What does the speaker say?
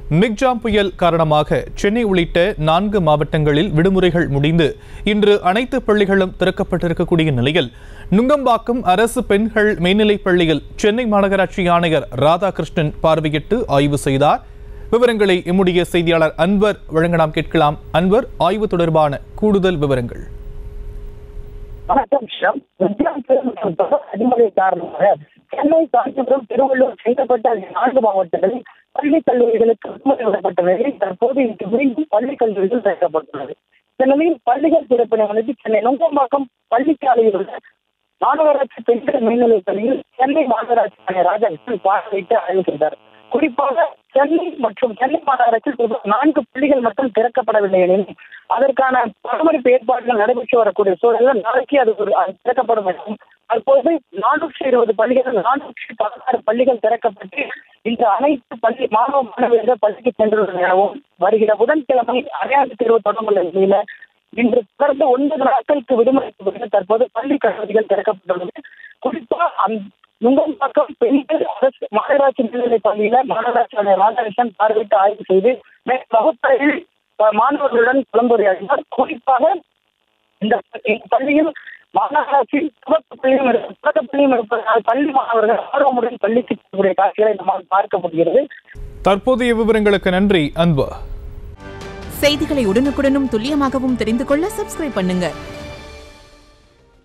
Michaung புயல் காரணமாக சென்னை உள்ளிட்ட நான்கு மாவட்டங்களில் விடுமுறைகள் முடிந்து இன்று அனைத்து பள்ளிகளும் திறக்கப்பட்டிருக்கக்கூடிய நிலையில் நுங்கம்பாக்கம் அரசு பெண்கள் மேல்நிலைப் பள்ளியில் சென்னை மாநகராட்சி ஆணையர் ராதாகிருஷ்ணன் பார்வையிட்டு ஆய்வு செய்தார் விவரங்களை எம்முடைய செய்தியாளர் அன்வர் வழங்க நாம் கேட்கலாம் அன்வர் ஆய்வு தொடர்பான கூடுதல் விவரங்கள் வணக்கம் ஷம் வித்யாம் பெருமளவு தொடர் அடிமழை காரணமாக சென்னை காஞ்சிபுரம் திருவள்ளூர் செங்கப்பட்ட ஆகிய நான்கு மாவட்டங்களில் பள்ளி கல்லூரிகளுக்கு விடுமுறை விடப்பட்ட நிலையில் தற்போது இன்று மீண்டும் பள்ளி கல்லூரிகள் திறக்கப்பட்டுள்ளது இந்த நிலையில் பள்ளிகள் திறப்பினை முன்னிட்டு சென்னை நுங்கம்பாக்கம் பள்ளிச்சாலையில் உள்ள மாநகராட்சி பெண்கள் மேல்நிலைப் பள்ளியில் சென்னை மாநகராட்சி ஆணையர் ராஜகிருஷ்ணன் பார்வையிட்டு ஆய்வு செய்தார் குறிப்பாக சென்னை மற்றும் சென்னை மாநகராட்சியில் சுமார் நான்கு பள்ளிகள் மட்டும் திறக்கப்படவில்லை எனினும் அதற்கான பராமரிப்பு ஏற்பாடுகள் நடைபெற்று வரக்கூடிய சூழலில் நாளைக்கு அது ஒரு அது திறக்கப்படும் எனவும் தற்போது நானூற்றி இருபது பள்ளிகள் நானூற்றி பதினாறு பள்ளிகள் திறக்கப்பட்டு இன்று அனைத்து பள்ளி மாணவ மாணவியர்கள் பள்ளிக்கு சென்றுள்ளனர் எனவும் வருகிற புதன்கிழமை அரையாண்டு தேர்வு தொடங்குள்ள நிலையில இன்று தொடர்ந்து ஒன்பது நாட்களுக்கு விடுமுறை பிறகு தற்போது பள்ளி கல்லூரிகள் திறக்கப்பட்டுள்ளது குறிப்பா அந்த நுங்கம்பாக்கம் பெண்கள் அரசு மாநகராட்சி மேல்நிலைப் பள்ளியில மாநகராட்சி ஆணையர் ராதாகிருஷ்ணன் பார்வையிட்டு ஆய்வு செய்து மே- வகுப்பறையில் அஹ், மாணவர்களுடன் கலந்துரையாடினார் குறிப்பாக இந்த இந்த பள்ளியில் மாநகராட்சி துவக்க பள்ளியும் இருக்கு துவக்க பள்ளியும் இருப்பதனால் பள்ளி மாணவர்கள் ஆர்வமுடன் பள்ளிக்கு செல்லக்கூடிய காட்சிகளை நம்மால் பார்க்க முடிகிறது தற்போதைய விவரங்களுக்கு நன்றி அன்வர் செய்திகளை உடனுக்குடனும் துல்லியமாகவும் தெரிந்து கொள்ள சப்ஸ்கிரைப் பண்ணுங்க